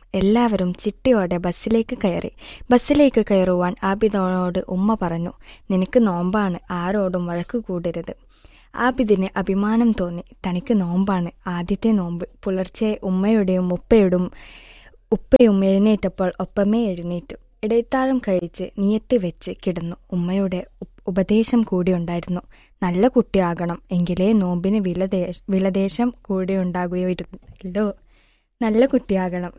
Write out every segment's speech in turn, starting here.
എല്ലാവരും ചിട്ടയോടെ ബസ്സിലേക്ക് കയറി ബസ്സിലേക്ക് കയറുവാൻ ആബിദോട് ഉമ്മ പറഞ്ഞു നിനക്ക് നോമ്പാണ് ആരോടും വഴക്ക് കൂടരുത് ആബിദിന് അഭിമാനം തോന്നി തനിക്ക് നോമ്പാണ് ആദ്യത്തെ നോമ്പ് പുലർച്ചെ ഉമ്മയുടെയും ഉപ്പയുടെയും ഉപ്പയും എഴുന്നേറ്റപ്പോൾ ഒപ്പമേ എഴുന്നേറ്റു ഇടയത്താഴം കഴിച്ച് നീയത്ത് വെച്ച് കിടന്നു ഉമ്മയുടെ ഉപ്- ഉപദേശം കൂടി ഉണ്ടായിരുന്നു നല്ല കുട്ടിയാകണം എങ്കിലേ നോമ്പിന് വിലദേശ വിലദേശം കൂടി ഉണ്ടാകുകയുള്ളൂ നല്ല കുട്ടിയാകണം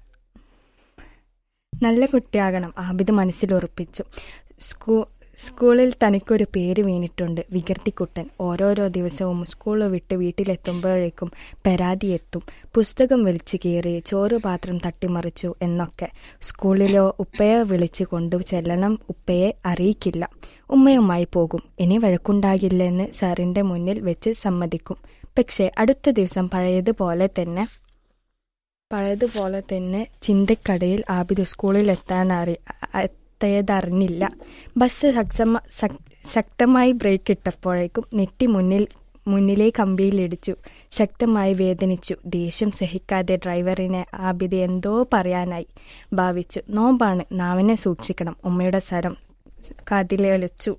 നല്ല കുട്ടിയാകണം ആബിദ് മനസ്സിൽ ഉറപ്പിച്ചു സ്കൂ സ്കൂളിൽ തനിക്കൊരു പേര് വീണിട്ടുണ്ട് വികൃതിക്കുട്ടൻ ഓരോരോ ദിവസവും സ്കൂൾ വിട്ട് വീട്ടിലെത്തുമ്പോഴേക്കും പരാതി എത്തും പുസ്തകം വലിച്ചു കീറി ചോറ് പാത്രം തട്ടിമറിച്ചു എന്നൊക്കെ സ്കൂളിലോ ഉപ്പയെ വിളിച്ചു കൊണ്ടു ചെല്ലണം ഉപ്പയെ അറിയിക്കില്ല ഉമ്മയുമായി പോകും ഇനി വഴക്കുണ്ടാകില്ലെന്ന് സാറിന്റെ മുന്നിൽ വെച്ച് സമ്മതിക്കും പക്ഷേ അടുത്ത ദിവസം പഴയതുപോലെ തന്നെ പഴയതുപോലെ തന്നെ ചിന്തക്കടയിൽ ആബിദ് സ്കൂളിൽ എത്താൻ അറി എത്തിയതറിഞ്ഞില്ല ബസ് ശക്തമ ശക്- ശക്തമായി ബ്രേക്ക് ഇട്ടപ്പോഴേക്കും നെറ്റി മുന്നിൽ മുന്നിലെ കമ്പിയിലിടിച്ചു ശക്തമായി വേദനിച്ചു ദേഷ്യം സഹിക്കാതെ ഡ്രൈവറിനെ ആബിദ് എന്തോ പറയാനായി ഭാവിച്ചു നോമ്പാണ് നാവിനെ സൂക്ഷിക്കണം ഉമ്മയുടെ സ്വരം കാതിലൊലിച്ചു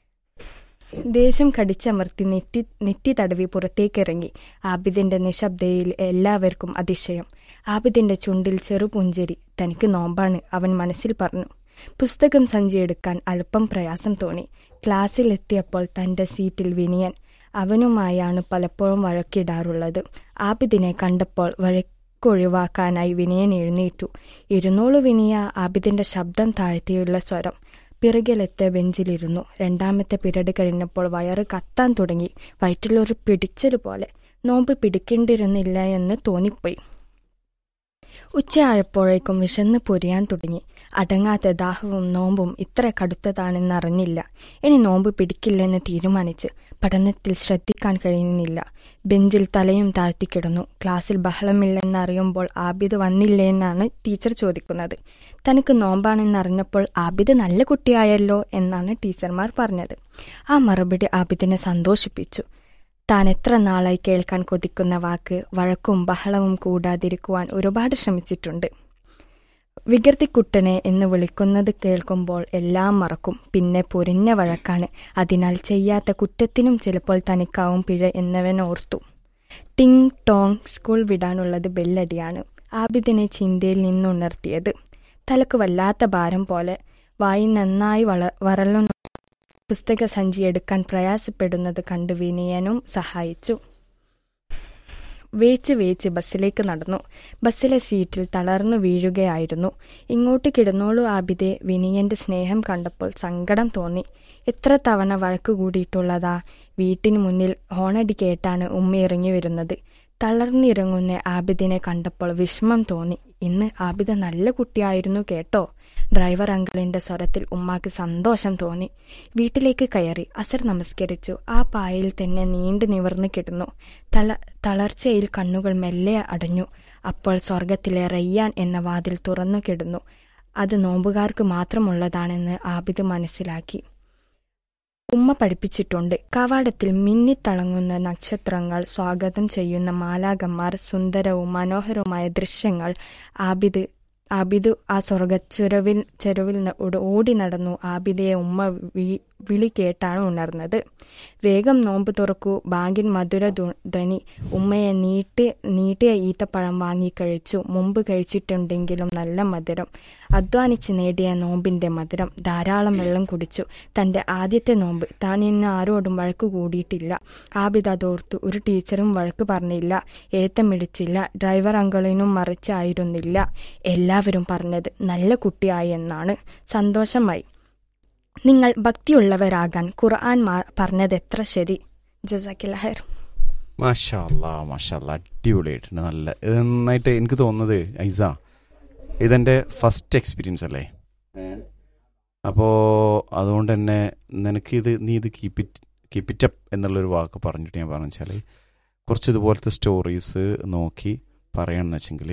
ദേഷ്യം കടിച്ചമർത്തി നെറ്റി നെറ്റി തടവി പുറത്തേക്കിറങ്ങി ആബിദിന്റെ നിശബ്ദയിൽ എല്ലാവർക്കും അതിശയം ആബിദിന്റെ ചുണ്ടിൽ ചെറുപുഞ്ചിരി തനിക്ക് നോമ്പാണ് അവൻ മനസ്സിൽ പറഞ്ഞു പുസ്തകം സഞ്ചിയെടുക്കാൻ അല്പം പ്രയാസം തോന്നി ക്ലാസ്സിൽ എത്തിയപ്പോൾ തന്റെ സീറ്റിൽ വിനിയൻ അവനുമായാണ് പലപ്പോഴും വഴക്കിടാറുള്ളത് ആബിദിനെ കണ്ടപ്പോൾ വഴക്കൊഴിവാക്കാനായി വിനയൻ എഴുന്നേറ്റു ഇരുന്നൂറ് വിനിയ ആബിദിന്റെ ശബ്ദം താഴ്ത്തിയുള്ള സ്വരം പിറകിലെത്തെ ബെഞ്ചിലിരുന്നു രണ്ടാമത്തെ പിരീഡ് കഴിഞ്ഞപ്പോൾ വയറ് കത്താൻ തുടങ്ങി വയറ്റിലൊരു പിടിച്ചത് പോലെ നോമ്പ് പിടിക്കേണ്ടിരുന്നില്ല എന്ന് തോന്നിപ്പോയി ഉച്ചയായപ്പോഴേക്കും വിശന്ന് പൊരിയാൻ തുടങ്ങി അടങ്ങാത്ത ദാഹവും നോമ്പും ഇത്ര കടുത്തതാണെന്നറിഞ്ഞില്ല ഇനി നോമ്പ് പിടിക്കില്ലെന്ന് തീരുമാനിച്ച് പഠനത്തിൽ ശ്രദ്ധിക്കാൻ കഴിയുന്നില്ല ബെഞ്ചിൽ തലയും താഴ്ത്തിക്കിടന്നു ക്ലാസ്സിൽ ബഹളമില്ലെന്നറിയുമ്പോൾ ആബിദ് വന്നില്ലേന്നാണ് ടീച്ചർ ചോദിക്കുന്നത് തനിക്ക് നോമ്പാണെന്നറിഞ്ഞപ്പോൾ ആബിദ് നല്ല കുട്ടിയായല്ലോ എന്നാണ് ടീച്ചർമാർ പറഞ്ഞത് ആ മറുപടി ആബിദിനെ സന്തോഷിപ്പിച്ചു താൻ എത്ര നാളായി കേൾക്കാൻ കൊതിക്കുന്ന വാക്ക് വഴക്കും ബഹളവും കൂടാതിരിക്കുവാൻ ഒരുപാട് ശ്രമിച്ചിട്ടുണ്ട് വികൃതിക്കുട്ടനെ എന്ന് വിളിക്കുന്നത് കേൾക്കുമ്പോൾ എല്ലാം മറക്കും പിന്നെ പൊരിഞ്ഞ വഴക്കാണ് അതിനാൽ ചെയ്യാത്ത കുറ്റത്തിനും ചിലപ്പോൾ തനിക്കാവും പിഴ എന്നവൻ ഓർത്തു ടിങ് ടോങ് സ്കൂൾ വിടാനുള്ളത് ബെല്ലടിയാണ് ആബിദിനെ ചിന്തയിൽ നിന്നുണർത്തിയത് തലക്ക് വല്ലാത്ത ഭാരം പോലെ വായി നന്നായി വള വരളുന്ന പുസ്തക സഞ്ചി എടുക്കാൻ പ്രയാസപ്പെടുന്നത് കണ്ട് വിനയനും സഹായിച്ചു വേച്ച് വേച്ച് ബസ്സിലേക്ക് നടന്നു ബസ്സിലെ സീറ്റിൽ തളർന്നു വീഴുകയായിരുന്നു ഇങ്ങോട്ട് കിടന്നോളൂ ആബിദെ വിനയന്റെ സ്നേഹം കണ്ടപ്പോൾ സങ്കടം തോന്നി എത്ര തവണ വഴക്ക് കൂടിയിട്ടുള്ളതാ വീട്ടിന് മുന്നിൽ ഹോണടി കേട്ടാണ് ഉമ്മ ഇറങ്ങി വരുന്നത് തളർന്നിറങ്ങുന്ന ആബിദിനെ കണ്ടപ്പോൾ വിഷമം തോന്നി ഇന്ന് ആബിദ നല്ല കുട്ടിയായിരുന്നു കേട്ടോ ഡ്രൈവർ അങ്കിളിന്റെ സ്വരത്തിൽ ഉമ്മാക്ക് സന്തോഷം തോന്നി വീട്ടിലേക്ക് കയറി അസർ നമസ്കരിച്ചു ആ പായയിൽ തന്നെ നീണ്ടു നിവർന്നു കിടന്നു തല തളർച്ചയിൽ കണ്ണുകൾ മെല്ലെ അടഞ്ഞു അപ്പോൾ സ്വർഗത്തിലെ റയ്യാൻ എന്ന വാതിൽ തുറന്നു കിടന്നു അത് നോമ്പുകാർക്ക് മാത്രമുള്ളതാണെന്ന് ആബിദ് മനസ്സിലാക്കി ഉമ്മ പഠിപ്പിച്ചിട്ടുണ്ട് കവാടത്തിൽ മിന്നിത്തിളങ്ങുന്ന നക്ഷത്രങ്ങൾ സ്വാഗതം ചെയ്യുന്ന മാലാകന്മാർ സുന്ദരവും മനോഹരവുമായ ദൃശ്യങ്ങൾ ആബിദ് ആബിദ് ആ സ്വർഗച്ചുരവിൽ ചെരുവിൽ ന- ഓട് ഓടി നടന്നു ആബിദയെ ഉമ്മ വി- വിളി കേട്ടാണ് ഉണർന്നത് വേഗം നോമ്പ് തുറക്കൂ ബാങ്കിൻ മധുര ധു- ധ്വനി ഉമ്മയെ നീട്ടി നീട്ടിയ ഈത്തപ്പഴം വാങ്ങിക്കഴിച്ചു മുമ്പ് കഴിച്ചിട്ടുണ്ടെങ്കിലും നല്ല മധുരം അധ്വാനിച്ച് നേടിയ നോമ്പിന്റെ മധുരം ധാരാളം വെള്ളം കുടിച്ചു തന്റെ ആദ്യത്തെ നോമ്പ് താൻ ഇന്ന് ആരോടും വഴക്ക് കൂടിയിട്ടില്ല ആബിദ് അതോർത്തു ഒരു ടീച്ചറും വഴക്ക് പറഞ്ഞില്ല ഏത്തമിടിച്ചില്ല ഡ്രൈവർ അങ്കളിനും മറിച്ചായിരുന്നില്ല എല്ലാവരും പറഞ്ഞത് നല്ല കുട്ടിയായി എന്നാണ് സന്തോഷമായി നിങ്ങൾ ഭക്തിയുള്ളവരാകാൻ ഖുർആൻ മാ- പറഞ്ഞത് എത്ര ശരി ജസാക്കില്ലഹർ മാഷാല്ലാ മാഷാല്ലാ അടിപൊളിയായിട്ടുണ്ട് നല്ല ഇത് നന്നായിട്ട് എനിക്ക് തോന്നുന്നത് ഐസ ഇതെൻ്റെ ഫസ്റ്റ് എക്സ്പീരിയൻസ് അല്ലേ അപ്പോൾ അതുകൊണ്ട് തന്നെ നിനക്ക് ഇത് നീ ഇത് keep it keep it up എന്നുള്ളൊരു വാക്ക് പറഞ്ഞിട്ട് ഞാൻ പറഞ്ഞു വെച്ചാൽ കുറച്ച് ഇതുപോലത്തെ സ്റ്റോറീസ് നോക്കി പറയണമെന്ന് വെച്ചെങ്കിൽ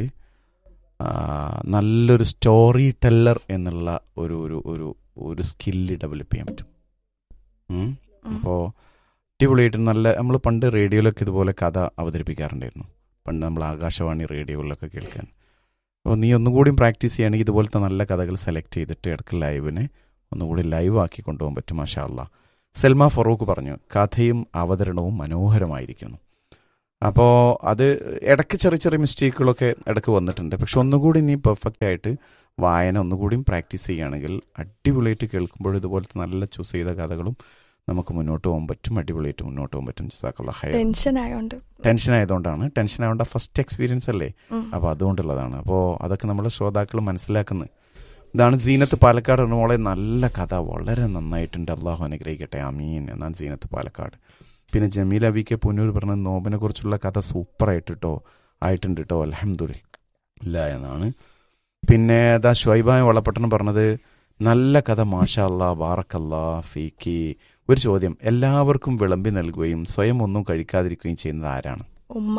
നല്ലൊരു സ്റ്റോറി ടെല്ലർ എന്നുള്ള ഒരു ഒരു ഒരു ഒരു സ്കില്ല് ഡെവലപ്പ് ചെയ്യാൻ പറ്റും ഉം. അപ്പോൾ അടിപൊളിയായിട്ട് നല്ല നമ്മൾ പണ്ട് റേഡിയോയിലൊക്കെ ഇതുപോലെ കഥ അവതരിപ്പിക്കാറുണ്ടായിരുന്നു പണ്ട് നമ്മൾ ആകാശവാണി റേഡിയോകളിലൊക്കെ കേൾക്കാൻ അപ്പോൾ നീ ഒന്നുകൂടി പ്രാക്ടീസ് ചെയ്യുകയാണെങ്കിൽ ഇതുപോലത്തെ നല്ല കഥകൾ സെലക്ട് ചെയ്തിട്ട് ഇടയ്ക്ക് ലൈവിനെ ഒന്നുകൂടി ലൈവ് ആക്കി കൊണ്ടുപോകാൻ പറ്റും മാഷാ അല്ലാ സൽമ ഫറൂഖ് പറഞ്ഞു കഥയും അവതരണവും മനോഹരമായിരിക്കുന്നു അപ്പോൾ അത് ഇടയ്ക്ക് ചെറിയ ചെറിയ മിസ്റ്റേക്കുകളൊക്കെ ഇടയ്ക്ക് വന്നിട്ടുണ്ട് പക്ഷെ ഒന്നുകൂടി നീ പെർഫെക്റ്റ് ആയിട്ട് വായന ഒന്നുകൂടിയും പ്രാക്ടീസ് ചെയ്യുകയാണെങ്കിൽ അടിപൊളിയായിട്ട് കേൾക്കുമ്പോൾ ഇതുപോലത്തെ നല്ല ചൂസ് ചെയ്ത കഥകളും നമുക്ക് മുന്നോട്ട് പോകാൻ പറ്റും അടിപൊളിയായിട്ട് മുന്നോട്ട് പോകാൻ പറ്റും ജസാക്കല്ല ഹൈ ടെൻഷൻ ആയതുകൊണ്ട് ടെൻഷൻ ആയതുകൊണ്ടാണ് ടെൻഷൻ ആയതുകൊണ്ട് ഫസ്റ്റ് എക്സ്പീരിയൻസ് അല്ലേ ഉം. അപ്പോൾ അതുകൊണ്ടുള്ളതാണ് അപ്പോൾ അതൊക്കെ നമ്മളെ ശ്രോതാക്കൾ മനസ്സിലാക്കുന്നത് ഇതാണ് സീനത്ത് പാലക്കാട് പറഞ്ഞ മോളെ നല്ല കഥ വളരെ നന്നായിട്ടുണ്ട് അള്ളാഹു അനുഗ്രഹിക്കട്ടെ അമീൻ എന്നാണ് സീനത്ത് പാലക്കാട് പിന്നെ ജമീൽ അബി കെ പുന്നൂർ പറഞ്ഞ നോബിനെ കുറിച്ചുള്ള കഥ സൂപ്പറായിട്ട് കേട്ടോ ആയിട്ടുണ്ട് കേട്ടോ അലഹമുല്ല എന്നാണ് പിന്നെ അതാ ഷുവൈബായ വള്ളപ്പട്ടണം പറഞ്ഞത് നല്ല കഥ മാഷാ അല്ലാ ബാറക്കല്ലാ ഫീക്കി ഒരു ചോദ്യം എല്ലാവർക്കും വിളമ്പി നൽകുകയും സ്വയം ഒന്നും കഴിക്കാതിരിക്കുകയും ചെയ്യുന്നത് ആരാണ് ഉമ്മ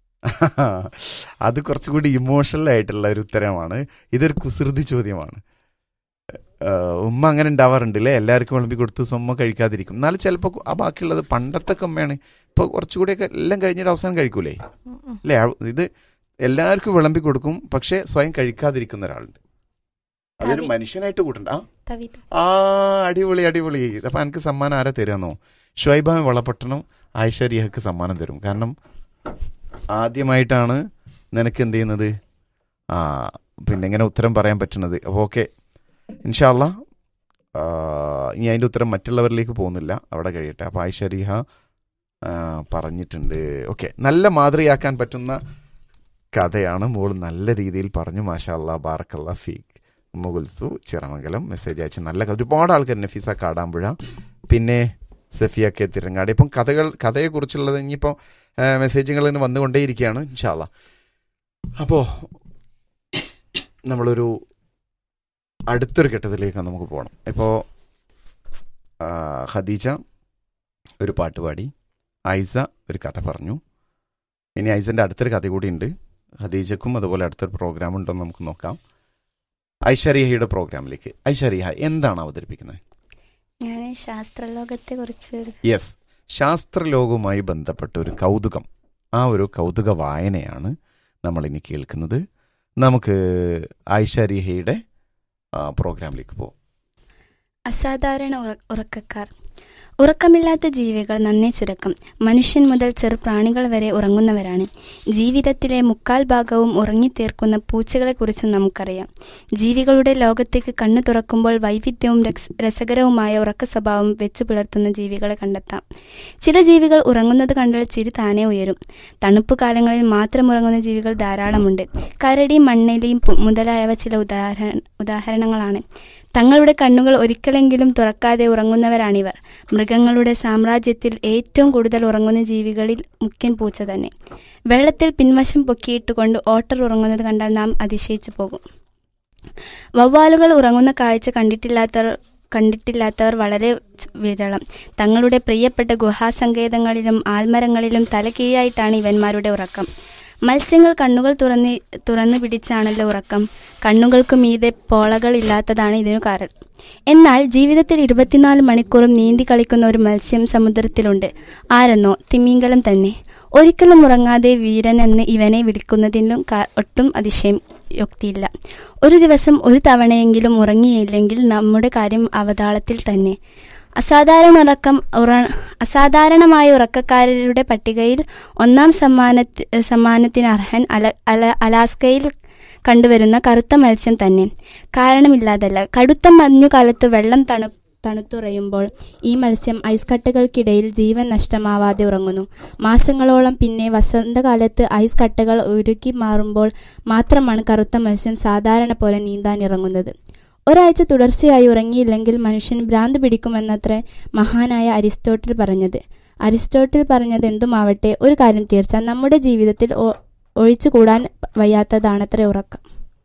അത് കുറച്ചുകൂടി ഇമോഷണൽ ആയിട്ടുള്ള ഒരു ഉത്തരമാണ് ഇതൊരു കുസൃതി ചോദ്യമാണ് ഏഹ് ഉമ്മ അങ്ങനെ ഉണ്ടാവാറുണ്ട് അല്ലേ എല്ലാവർക്കും വിളമ്പി കൊടുത്ത് സ്വമ്മ കഴിക്കാതിരിക്കും എന്നാലും ചിലപ്പോൾ ആ ബാക്കിയുള്ളത് പണ്ടത്തെ ഒക്കെ ഉമ്മയാണ് ഇപ്പോൾ കുറച്ചുകൂടിയൊക്കെ എല്ലാം കഴിഞ്ഞിട്ട് അവസാനം കഴിക്കൂലേ ഉം, ഉം. അല്ലേ ആ- ഇത് എല്ലാവർക്കും വിളമ്പി കൊടുക്കും പക്ഷെ സ്വയം കഴിക്കാതിരിക്കുന്ന ഒരാളുണ്ട് അതൊരു അതെ. മനുഷ്യനായിട്ട് കൂട്ടണ്ട ആ തവിത ആ അടിപൊളി അടിപൊളി അപ്പൊ എനിക്ക് സമ്മാനം ആരാ തരാന്നോ ഷുഹൈബാമി വളപട്ടണം ആയിഷ റിയഹക്ക് സമ്മാനം തരും കാരണം ആദ്യമായിട്ടാണ് നിനക്ക് എന്ത് ചെയ്യുന്നത് ആ പിന്നെ ഇങ്ങനെ ഉത്തരം പറയാൻ പറ്റുന്നത് അപ്പോൾ ഓക്കെ ഇൻഷാല്ല ഇനി അതിൻ്റെ ഉത്തരം മറ്റുള്ളവരിലേക്ക് പോകുന്നില്ല അവിടെ കഴിയട്ടെ അപ്പോൾ ആയിഷ റിഹ ആ, പറഞ്ഞിട്ടുണ്ട് ഓക്കെ നല്ല മാതൃകയാക്കാൻ പറ്റുന്ന കഥയാണ് മോൾ നല്ല രീതിയിൽ പറഞ്ഞു മാഷാ അല്ലാ ബാറക്കല്ല ഫീഖ് മുകുൽസു ചിറമംഗലം മെസ്സേജ് അയച്ച് നല്ല കഥ ഒരുപാട് ആൾക്കാർ നഫീസ കാടാമ്പുഴ പിന്നെ സഫിയ കെ തിരങ്ങാടി ഇപ്പം കഥകൾ കഥയെക്കുറിച്ചുള്ളത് ഇനിയിപ്പോൾ മെസ്സേജുകൾ ഇങ്ങനെ വന്നുകൊണ്ടേയിരിക്കുകയാണ് ഇൻഷാല്ല അപ്പോൾ നമ്മളൊരു അടുത്തൊരു ഘട്ടത്തിലേക്ക് നമുക്ക് പോകണം ഇപ്പോൾ ഖദീജ ഒരു പാട്ട് പാടി ഐസ ഒരു കഥ പറഞ്ഞു ഇനി ഐസൻ്റെ അടുത്തൊരു കഥ കൂടി ഉണ്ട് ഖദീജക്കും അതുപോലെ അടുത്തൊരു പ്രോഗ്രാം ഉണ്ടോ എന്ന് നമുക്ക് നോക്കാം ഐശ്വര്യയുടെ പ്രോഗ്രാമിലേക്ക് ഐശ്വര്യ എന്താണ് അവതരിപ്പിക്കുന്നത് ഞാൻ ശാസ്ത്രലോകത്തെ കുറിച്ച് യെസ് ശാസ്ത്രലോകവുമായി ബന്ധപ്പെട്ട ഒരു കൗതുകം ആ ഒരു കൗതുക വായനയാണ് നമ്മൾ ഇനി കേൾക്കുന്നത് നമുക്ക് ഐശ്വര്യയുടെ പ്രോഗ്രാമിലേക്ക് പോകാം അസാധാരണ ഉറ- ഉറക്കക്കാർ ഉറക്കമില്ലാത്ത ജീവികൾ നന്നേ ചുരുക്കം മനുഷ്യൻ മുതൽ ചെറുപ്രാണികൾ വരെ ഉറങ്ങുന്നവരാണ് ജീവിതത്തിലെ മുക്കാൽ ഭാഗവും ഉറങ്ങിത്തീർക്കുന്ന പൂച്ചകളെക്കുറിച്ച് നമുക്കറിയാം ജീവികളുടെ ലോകത്തേക്ക് കണ്ണു തുറക്കുമ്പോൾ വൈവിധ്യവും രക്സ്- രസകരവുമായ ഉറക്ക സ്വഭാവം വെച്ചു പുലർത്തുന്ന ജീവികളെ കണ്ടെത്താം ചില ജീവികൾ ഉറങ്ങുന്നത് കണ്ടാൽ ചിരി താനേ ഉയരും തണുപ്പ് കാലങ്ങളിൽ മാത്രം ഉറങ്ങുന്ന ജീവികൾ ധാരാളമുണ്ട് കരടി മണ്ണെലിയും പു- മുതലായവ ചില ഉദാഹരണ ഉദാഹരണങ്ങളാണ് തങ്ങളുടെ കണ്ണുകൾ ഒരിക്കലെങ്കിലും തുറക്കാതെ ഉറങ്ങുന്നവരാണിവർ മൃഗങ്ങളുടെ സാമ്രാജ്യത്തിൽ ഏറ്റവും കൂടുതൽ ഉറങ്ങുന്ന ജീവികളിൽ മുഖ്യൻ പൂച്ച തന്നെ വെള്ളത്തിൽ പിൻവശം പൊക്കിയിട്ടുകൊണ്ട് ഓട്ടർ ഉറങ്ങുന്നത് കണ്ടാൽ നാം അതിശയിച്ചു പോകും വവ്വാലുകൾ ഉറങ്ങുന്ന കാഴ്ച കണ്ടിട്ടില്ലാത്തവർ കണ്ടിട്ടില്ലാത്തവർ വളരെ വിരളം തങ്ങളുടെ പ്രിയപ്പെട്ട ഗുഹാസങ്കേതങ്ങളിലും ആൽമരങ്ങളിലും തലകീഴായിട്ടാണ് ഇവന്മാരുടെ ഉറക്കം മത്സ്യങ്ങൾ കണ്ണുകൾ തുറന്ന് തുറന്നു പിടിച്ചാണല്ലോ ഉറക്കം കണ്ണുകൾക്ക് മീതെ പോളകളില്ലാത്തതാണ് ഇതിനു കാരണം എന്നാൽ ജീവിതത്തിൽ ഇരുപത്തിനാല് മണിക്കൂറും നീന്തി കളിക്കുന്ന ഒരു മത്സ്യം സമുദ്രത്തിലുണ്ട് ആരെന്നോ തിമിംഗലം തന്നെ ഒരിക്കലും ഉറങ്ങാതെ വീരൻ എന്ന് ഇവനെ വിളിക്കുന്നതിലും കാ- ഒട്ടും അതിശയം യുക്തിയില്ല ഒരു ദിവസം ഒരു തവണയെങ്കിലും ഉറങ്ങിയില്ലെങ്കിൽ നമ്മുടെ കാര്യം അവതാളത്തിൽ തന്നെ അസാധാരണ ഉറക്കം ഉറ അസാധാരണമായ ഉറക്കക്കാരുടെ പട്ടികയിൽ ഒന്നാം സമ്മാനത്തി സമ്മാനത്തിന് അർഹൻ അല അല അലാസ്കയിൽ കണ്ടുവരുന്ന കറുത്ത മത്സ്യം തന്നെ കാരണമില്ലാതല്ല കടുത്ത മഞ്ഞുകാലത്ത് വെള്ളം തണു തണുത്തുറയുമ്പോൾ ഈ മത്സ്യം ഐസ് കട്ടകൾക്കിടയിൽ ജീവൻ നഷ്ടമാവാതെ ഉറങ്ങുന്നു മാസങ്ങളോളം പിന്നെ വസന്തകാലത്ത് ഐസ് കട്ടകൾ ഉരുക്കി മാറുമ്പോൾ മാത്രമാണ് കറുത്ത മത്സ്യം സാധാരണ പോലെ നീന്താനിറങ്ങുന്നത് ഒരാഴ്ച തുടർച്ചയായി ഉറങ്ങിയില്ലെങ്കിൽ മനുഷ്യൻ ഭ്രാന്ത് പിടിക്കുമെന്നത്രേ മഹാനായ അരിസ്റ്റോട്ടിൽ പറഞ്ഞത് അരിസ്റ്റോട്ടിൽ പറഞ്ഞത് എന്തുമാവട്ടെ ഒരു കാര്യം തീർച്ച നമ്മുടെ ജീവിതത്തിൽ ഒ- ഒഴിച്ചുകൂടാൻ വയ്യാത്തതാണത്രേ ഉറക്കം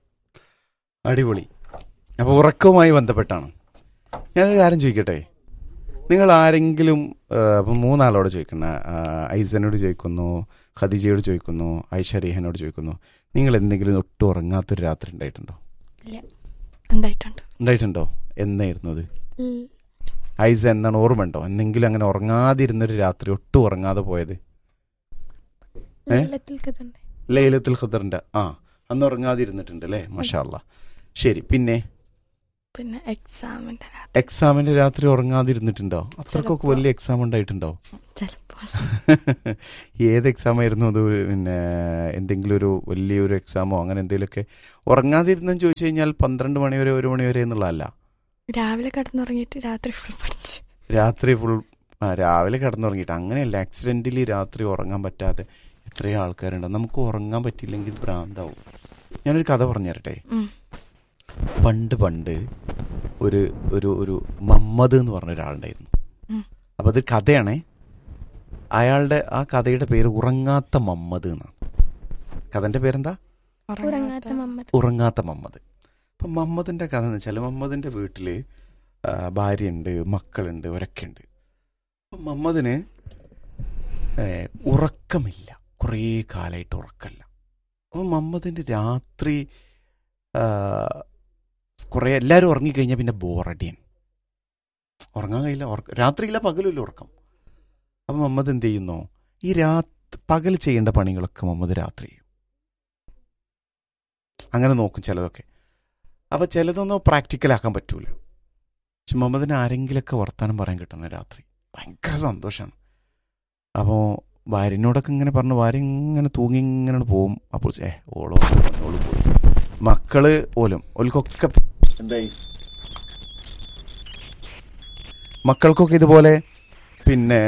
അടിപൊളി അപ്പോൾ ഉറക്കവുമായി ബന്ധപ്പെട്ടാണ് ഞാനൊരു കാര്യം ചോദിക്കട്ടെ നിങ്ങൾ ആരെങ്കിലും അപ്പം മൂന്നാളോട് ചോദിക്കുന്ന ആ, ഐസനോട് ചോദിക്കുന്നു ഖദീജയോട് ചോദിക്കുന്നു ഐശ്വര്യഹനോട് ചോദിക്കുന്നു നിങ്ങൾ എന്തെങ്കിലും ഒട്ടും ഉറങ്ങാത്തൊരു രാത്രി ഉണ്ടായിട്ടുണ്ടോ ഉണ്ടായിട്ടുണ്ട് ഉണ്ടായിട്ടുണ്ടോ എന്നായിരുന്നു അത് ഐസ എന്താണ് ഓർമ്മ ഉണ്ടോ എന്തെങ്കിലും അങ്ങനെ ഉറങ്ങാതിരുന്നൊരു രാത്രി ഒട്ടും ഉറങ്ങാതെ പോയത് ഏ? ലൈലത്തുൽ ഖദറിന്റെ. ലൈലത്തുൽ ഖദറിന്റെ ആ അന്ന് ഉറങ്ങാതിരുന്നിട്ടുണ്ട് അല്ലേ മഷാല്ല ശരി പിന്നെ പിന്നെ എക്സാമിന്റെ രാത്രി എക്സാമിന്റെ രാത്രി ഉറങ്ങാതിരുന്നിട്ടുണ്ടോ അത്രക്കൊക്കെ ചിലപ്പോ. വലിയ എക്സാം ഉണ്ടായിട്ടുണ്ടോ ചിലപ്പോൾ ഏത് എക്സാം ആയിരുന്നു അത് ഒരു പിന്നെ എന്തെങ്കിലും ഒരു വലിയൊരു എക്സാമോ അങ്ങനെ എന്തെങ്കിലുമൊക്കെ ഉറങ്ങാതിരുന്നെന്ന് ചോദിച്ചു കഴിഞ്ഞാൽ പന്ത്രണ്ട് മണി വരെ ഒരു മണി വരെ എന്നുള്ളതല്ല രാവിലെ കിടന്നുറങ്ങിയിട്ട് രാത്രി ഫുൾ പഠിച്ച് രാത്രി ഫുൾ ആ രാവിലെ കിടന്നുറങ്ങിയിട്ട് അങ്ങനെയല്ല ആക്സിഡന്റലി രാത്രി ഉറങ്ങാൻ പറ്റാതെ എത്രയോ ആൾക്കാരുണ്ട് നമുക്ക് ഉറങ്ങാൻ പറ്റിയില്ലെങ്കിൽ ഭ്രാന്താവും ഞാനൊരു കഥ പറഞ്ഞു തരട്ടെ ഉം. പണ്ട് പണ്ട് ഒരു ഒരു ഒരു മമ്മദ് എന്ന് പറഞ്ഞ ഒരാളുണ്ടായിരുന്നു ഉം. അപ്പം അത് കഥയാണേ അയാളുടെ ആ കഥയുടെ പേര് ഉറങ്ങാത്ത മമ്മദ് എന്നാണ് കഥന്റെ പേരെന്താ ഉറങ്ങാത്ത മമ്മദ് ഉറങ്ങാത്ത മമ്മദ് അപ്പം മമ്മദിന്റെ കഥ എന്ന് വെച്ചാൽ മമ്മദിന്റെ വീട്ടിൽ ഭാര്യയുണ്ട് മക്കളുണ്ട് ഒരൊക്കെ ഉണ്ട് അപ്പം മമ്മദിന് ഏ, ഉറക്കമില്ല കുറേ കാലമായിട്ട് ഉറക്കമില്ല അപ്പം മമ്മദിന്റെ രാത്രി ആ, കുറേ എല്ലാവരും ഉറങ്ങിക്കഴിഞ്ഞാൽ പിന്നെ ബോറടിയാണ് ഉറങ്ങാൻ കഴിയില്ല ഉറക്ക രാത്രിയില്ല പകലില്ല ഉറക്കം അപ്പം മമ്മദ് എന്ത് ചെയ്യുന്നു ഈ രാത് പകൽ ചെയ്യേണ്ട പണികളൊക്കെ മമ്മദ് രാത്രി ചെയ്യും അങ്ങനെ നോക്കും ചിലതൊക്കെ അപ്പോൾ ചിലതൊന്നും പ്രാക്ടിക്കലാക്കാൻ പറ്റൂല പക്ഷെ മുഹമ്മദിന് ആരെങ്കിലൊക്കെ വർത്താനം പറയാൻ കിട്ടണം രാത്രി ഭയങ്കര സന്തോഷമാണ് അപ്പോൾ ഭാര്യനോടൊക്കെ ഇങ്ങനെ പറഞ്ഞു ഭാര്യ ഇങ്ങനെ തൂങ്ങി ഇങ്ങനെ പോവും അപ്പോൾ ഏ ഓളോ ഓള് പോയി മക്കള് പോലും ഓൽക്കൊക്കെ എന്തായി മക്കൾക്കൊക്കെ ഇതുപോലെ പിന്നെ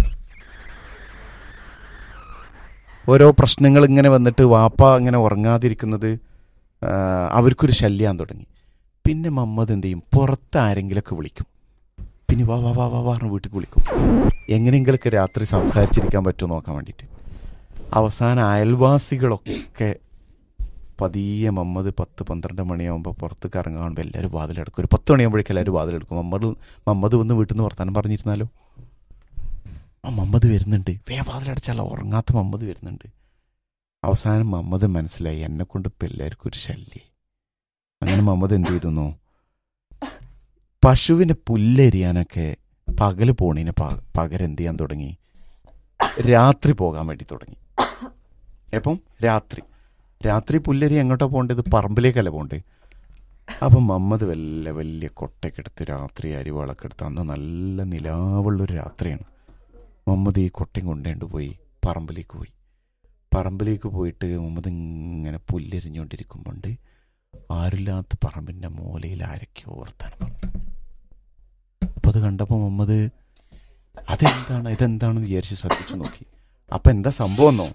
ഓരോ പ്രശ്നങ്ങൾ ഇങ്ങനെ വന്നിട്ട് വാപ്പ ഇങ്ങനെ ഉറങ്ങാതിരിക്കുന്നത് ആ, അവർക്കൊരു ശല്യാൻ തുടങ്ങി പിന്നെ മമ്മദ് എന്ത് ചെയ്യും പുറത്ത് ആരെങ്കിലൊക്കെ വിളിക്കും പിന്നെ വാ വാ വാ വാ വാ പറഞ്ഞ് വീട്ടിൽ വിളിക്കും എങ്ങനെയെങ്കിലൊക്കെ രാത്രി സംസാരിച്ചിരിക്കാൻ പറ്റുമോ നോക്കാൻ വേണ്ടിയിട്ട് അവസാനം അയൽവാസികളൊക്കെ പതിയെ മമ്മദ് പത്ത് പന്ത്രണ്ട് മണിയാകുമ്പോൾ പുറത്തേക്ക് ഇറങ്ങാൻ കാണുമ്പോൾ എല്ലാവരും വാതിലെടുക്കും ഒരു പത്ത് മണിയാകുമ്പോഴേക്കും എല്ലാവരും വാതിലെടുക്കും മമ്മദ് മമ്മദ് വന്ന് വീട്ടിൽ നിന്ന് വർത്താനം പറഞ്ഞിരുന്നാലോ ആ മമ്മദ് വരുന്നുണ്ട് വേ വാതിലടച്ചാലോ ഉറങ്ങാത്ത മമ്മദ് വരുന്നുണ്ട് അവസാനം മമ്മദ് മനസ്സിലായി എന്നെ കൊണ്ട് ഇപ്പം എല്ലാവർക്കും ഒരു ശല്യേ അങ്ങനെ മമ്മദ് എന്ത് ചെയ്തെന്നോ പശുവിനെ പുല്ലരിയാനൊക്കെ പകല് പോണീന് പ- പകരം എന്ത് ചെയ്യാൻ തുടങ്ങി രാത്രി പോകാൻ വേണ്ടി തുടങ്ങി എപ്പം രാത്രി രാത്രി പുല്ലരി എങ്ങോട്ടാ പോകേണ്ടത് പറമ്പിലേക്കല്ല പോകണ്ടേ അപ്പം മമ്മദ് വല്ല വലിയ കൊട്ടയൊക്കെ എടുത്ത് രാത്രി അരിവാളൊക്കെ എടുത്ത് അന്ന് നല്ല നിലാവുള്ളൊരു രാത്രിയാണ് മുഹമ്മദ് ഈ കൊട്ടയും കൊണ്ടേണ്ട് പോയി പറമ്പിലേക്ക് പോയി പറമ്പിലേക്ക് പോയിട്ട് മുഹമ്മദ് ഇങ്ങനെ പുല്ലെരിഞ്ഞുകൊണ്ടിരിക്കുമ്പോണ്ട് ആരില്ലാത്ത പറമ്പിൻ്റെ മൂലയിൽ ആരൊക്കെയോ വർത്താനം പറഞ്ഞു അപ്പം അത് കണ്ടപ്പോൾ മുഹമ്മദ് അതെന്താണ് ഇതെന്താണെന്ന് വിചാരിച്ച് ശ്രദ്ധിച്ചു നോക്കി അപ്പം എന്താ സംഭവം എന്നോ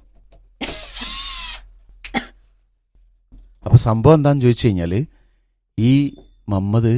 അപ്പം സംഭവം എന്താന്ന് ചോദിച്ചു കഴിഞ്ഞാൽ ഈ മമ്മദ്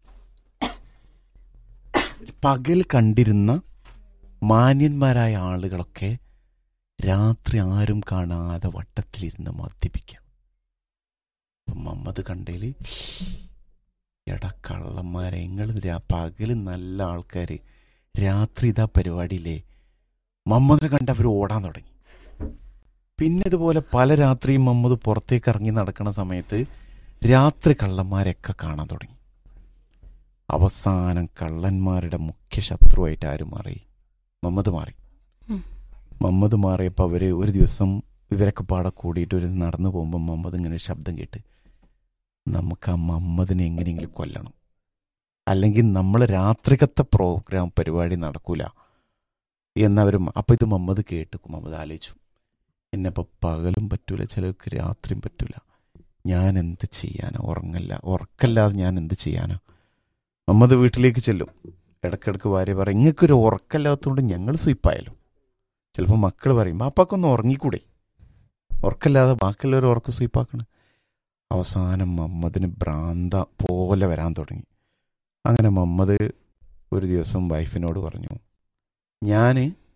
പകൽ കണ്ടിരുന്ന മാന്യന്മാരായ ആളുകളൊക്കെ രാത്രി ആരും കാണാതെ വട്ടത്തിലിരുന്ന് മദ്യപിക്കാം അപ്പം മമ്മദ് കണ്ടേല് എടാ കള്ളന്മാരെ നിങ്ങൾ പകല് നല്ല ആൾക്കാർ രാത്രി ഇതാ പരിപാടിയില്ലേ മമ്മദിനെ കണ്ട് അവർ ഓടാൻ തുടങ്ങി പിന്നെ ഇതുപോലെ പല രാത്രിയും മമ്മദ് പുറത്തേക്ക് ഇറങ്ങി നടക്കുന്ന സമയത്ത് രാത്രി കള്ളന്മാരെയൊക്കെ കാണാൻ തുടങ്ങി അവസാനം കള്ളന്മാരുടെ മുഖ്യ ശത്രുവായിട്ട് ആര് മാറി മമ്മദ് മാറി ഉം. മമ്മദ് മാറിയപ്പോൾ അവര് ഒരു ദിവസം ഇവരൊക്കെ പാടെ കൂടിയിട്ട് ഒരു നടന്നു പോകുമ്പോൾ മമ്മദ് ഇങ്ങനെ ഒരു ശബ്ദം കേട്ട് നമുക്ക് ആ മമ്മദിനെ എങ്ങനെയെങ്കിലും കൊല്ലണം അല്ലെങ്കിൽ നമ്മൾ രാത്രികത്തെ പ്രോഗ്രാം പരിപാടി നടക്കൂല എന്നവരും അപ്പം ഇത് മമ്മദ് കേട്ട് മമ്മദ് ആലോചിച്ചു എന്നെ ഇപ്പം പകലും പറ്റൂല ചിലർക്ക് രാത്രിയും പറ്റൂല ഞാൻ എന്ത് ചെയ്യാനാ ഉറങ്ങല്ല ഉറക്കല്ലാതെ ഞാൻ എന്ത് ചെയ്യാനാ മമ്മദ് വീട്ടിലേക്ക് ചെല്ലും ഇടക്കിടക്ക് ഭാര്യ പറയും ഇങ്ങൾക്കൊരു ഉറക്കല്ലാത്തതുകൊണ്ട് ഞങ്ങൾ സ്വീപ്പായാലും ചിലപ്പോൾ മക്കൾ പറയും ബാപ്പാക്കൊന്ന് ഉറങ്ങിക്കൂടെ ഉറക്കല്ലാതെ ബാക്കിയുള്ളവർ ഉറക്ക സ്വീപ്പാക്കണം അവസാനം മമ്മദിന് ഭ്രാന്ത പോലെ വരാൻ തുടങ്ങി അങ്ങനെ മമ്മദ് ഒരു ദിവസം വൈഫിനോട് പറഞ്ഞു ഞാൻ